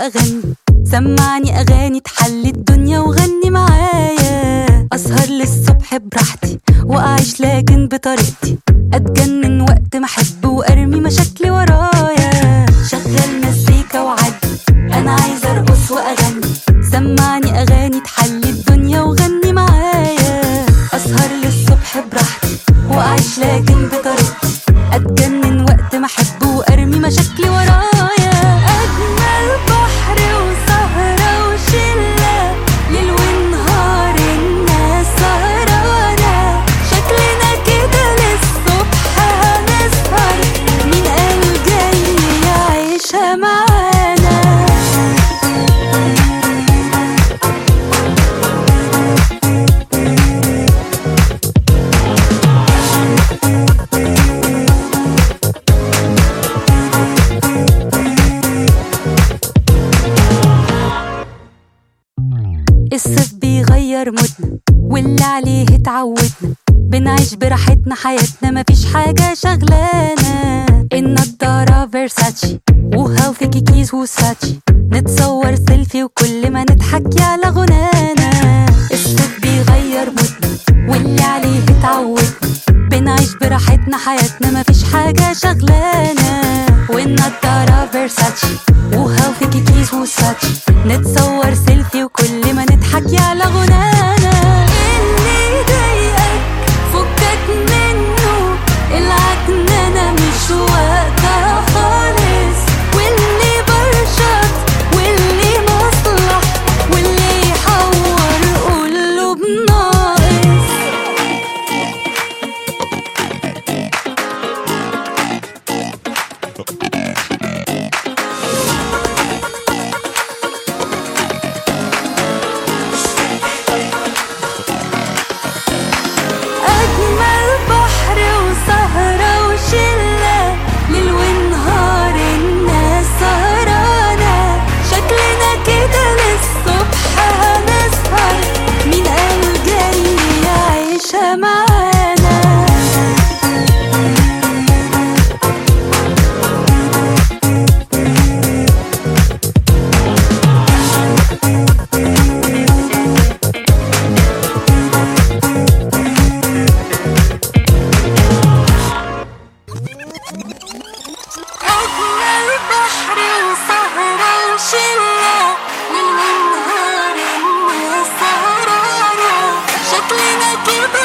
واغني سمعني اغاني تحلي الدنيا وغني معايا اسهر للصبح براحتي واعيش لكن بطريقتي اتجنن وقت ما احب وارمي مشاكلي ورايا شغل مزيكا وعدي انا عايزه ارقص واغني سمعني اغاني تحلي الدنيا وغني معايا اسهر للصبح براحتي واعيش لكن بطريقتي اتجنن وقت ما احب وارمي مشاكلي ورايا اجمل بحر وسهره وشله ليل ونهار الناس سهرانه شكلنا كده للصبح هنسهر مين قال جاي يعيشها معانا الصيف بيغير مودنا واللي عليه اتعودنا بنعيش براحتنا حياتنا مفيش حاجة شغلانة النضارة فيرساتشي وهيلثي كيكيز وساتشي نتصور سيلفي وكل ما نضحك يعلى غنانا الصيف بيغير مودنا واللي عليه اتعودنا بنعيش براحتنا حياتنا مفيش حاجة شغلانة والنضارة فيرساتشي وهيلثي كيكيز وساتشي نتصور سيلفي وكل ما نضحك يعلى غنانا اللي يضايقك فكك منه العكننة مش وقتها خالص واللي برشط واللي مصلح واللي يحور قوله بناقص أجمل بحر وسهرة وشلة ليل ونهار الناس سهرانة شكلنا كده للصبح هنسهر مين قال جاي يعيشها معانا أجمل بحر وسهرة وشلة ليل ونهار الناس سهرانة شكلنا كده